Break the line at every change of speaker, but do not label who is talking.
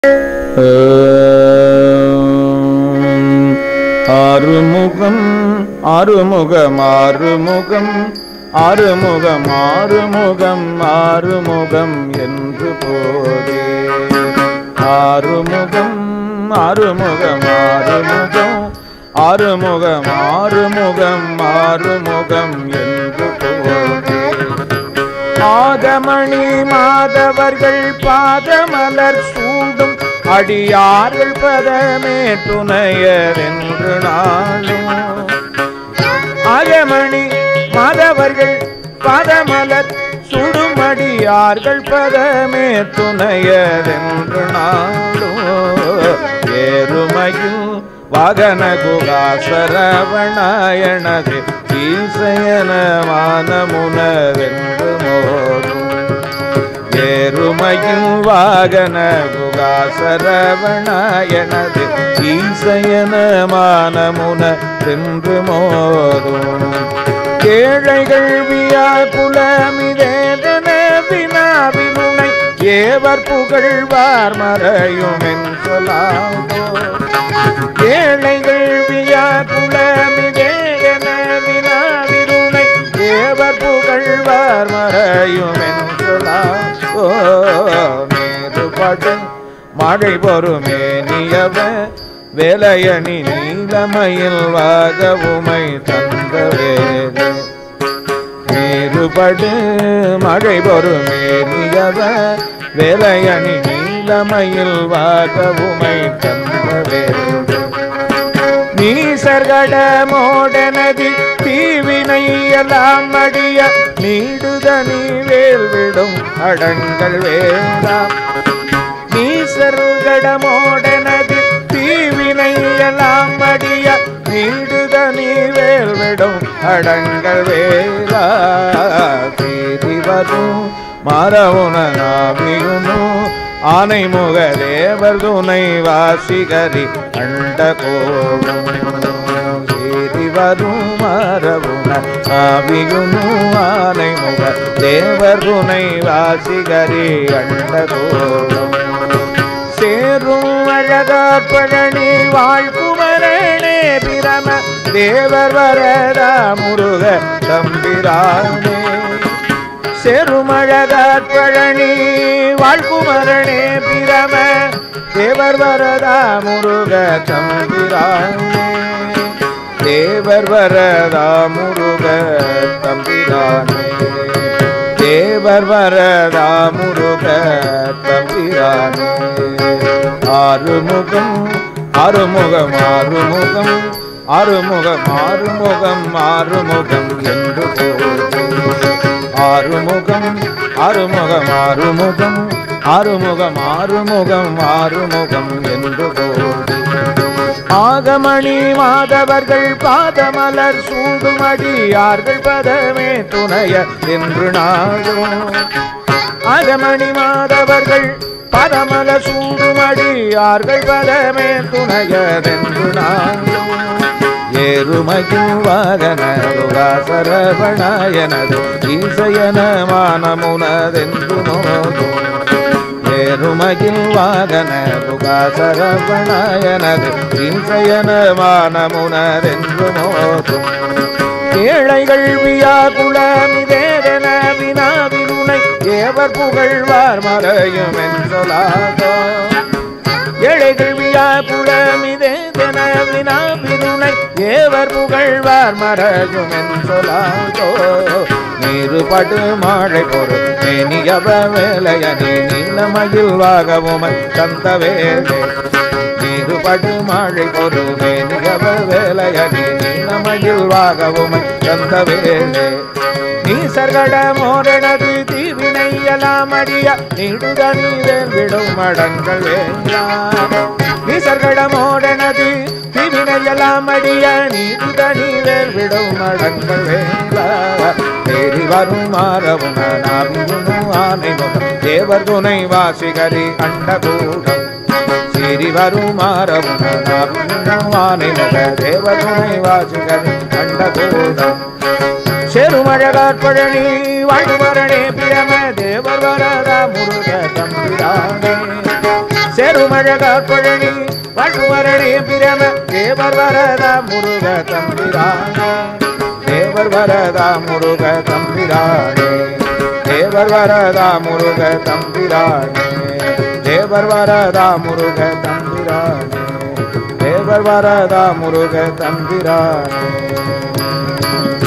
ஆறுமுகம் ஆறுமுகம் ஆறுமுகம் ஆறுமுகம் ஆறுமுகம் ஆறுமுகம் என்று போதே ஆறுமுகம் ஆறுமுகம் ஆறுமுகம் ஆறுமுகம் ஆறுமுகம் ஆறுமுகம் என்று போதே ஆகமணி மாதவர்கள் பாதமலர் சூடும் அடியார்கள் பதமே துணையரென்று நாளும் ஆகமணி மாதவர்கள் பாதமலர் சுடும் அடியார்கள் பதமே துணையரென்று நாளும் ஏறுமையில் வாகன குகாசரவணாயணது ஈசயன வானமுனரென்று மோதும் ஏறுமையில் வாகன குகாசரவணாயணது ஈசயன மானமுன சென்று மோதும் ஏழைகள் வியாகுலமிதேதன வினாவினுனை ஏவர் புகழ்வார் மறையும் என் சொல்லாதோ ஏழைகள் வியாகுலமிதேதன வினாவினுனை ஏவர் புகழ்வார் மறையும் என் சொல்லாதோ மேதுபடு மழை பொறுமே நியவ வேலையணி நீலமயில் வாகவுமை தந்த வேலை மேறுபடு மழை பொறுமே நியவ வேலையணி நீலமயில் வாகவுமை தந்த வேலை நீசர்கட மோடனதி தீவினை எல்லாம் அடிய நீடுதனி வேல்விடும் அடங்கள் வேண்டாம் நீசர்கட மோடனதி தீவினை எல்லாம் அடிய நீடுதனி வேல்விடும் அடங்கள் வேலா தீதி வரும் மரவுன நாவியுனு ஆனை முக தேவர் துணை வாசிகரி அண்ட கோடும் சீதி வரும் மரவுன நாவியுனு ஆனை முக தேவர் துணை வாசிகரி அண்ட கோடும் சேரும் அழகார் பழனி வாழ்குமரணே பிரம தேவர் வரதா முருக தம்பிரானே செருமழகார் பழனி வாழ்குமரணே பிரம தேவர் வரதா முருக தம்பிரானே தேவர் வரதா முருக தம்பிரானே தேவர் வரதா முருக தம்பிரானே ஆறுமுகம் ஆறுமுகம் ஆறுமுகம் ஆறுமுகம் ஆறுமுகம் ஆறுமுகம் என்று போது ஆறுமுகம் ஆறுமுகம் ஆறுமுகம் ஆறுமுகம் ஆறுமுகம் ஆறுமுகம் என்று போது ஆகமணி மாதவர்கள் பாதமலர் சூடுமடியார்கள் பதமே துணைய என்று நாடும் அகமணி மாதவர்கள் பரமல சூடுமடியார்கள் பதமே துணையதென்று நாளும் ஏறுமையும் வாகன சரவணாயனது ஈசயன மானமுனதென்று மோதும் ஏறுமையில் வாகன சரவணாயனது ஈசயன மானமுனதென்று மோதும் ஏழைகள் வியாகுலமிதேதன வினாவினுனை ஏவர் புகழ்வார் மறையும் என்றொலாதோ ஏழைகள் வியாகுலமிதேதன வினாவினுனை ஏவர் புகழ்வார் மறையும் என்றொலாதோ நீருபடு மாழை பொறு மேனியவ வேலையணி நீலமயில் வாகவும் தந்த வேலை நீருபடு மாழை பொறு மேனியவ வேலையணி நீலமயில் வாகவும் தந்த வேலை நீசர்கட மோரணது தீவினை எல்லாம் அடிய நீடுத நீரேன் விடும் மடங்கள் வேண்டாம் நீசர்கட மோரணது தீவினை எல்லாம் அடிய நீடுத நீரேன் விடும் மடங்கள் வேண்டாம் தேடி வரும் மாறவும் நாவியும் ஆனை முகம் தேவர் துணை வாசிகரி அண்டகூடம் சிறி வரும் மாறவும் நாவியும் ஆனை முக தேவர் துணை வாசிகரி அண்டகூடம் செருமழகார் பழனி வாழ்வரணே பிரம தேவர் வரதா முருக தம்பிரானே செருமழகா குழலி வள்ளுவரணி பிரம தேவர் வரதா முருக தம்பிரானே தேவர் வரதா முருக தம்பிரானே தேவர் வரதா முருக தம்பிரானே தேவர் வரதா முருக தம்பிரானே தேவர் வரதா முருக தம்பிரானே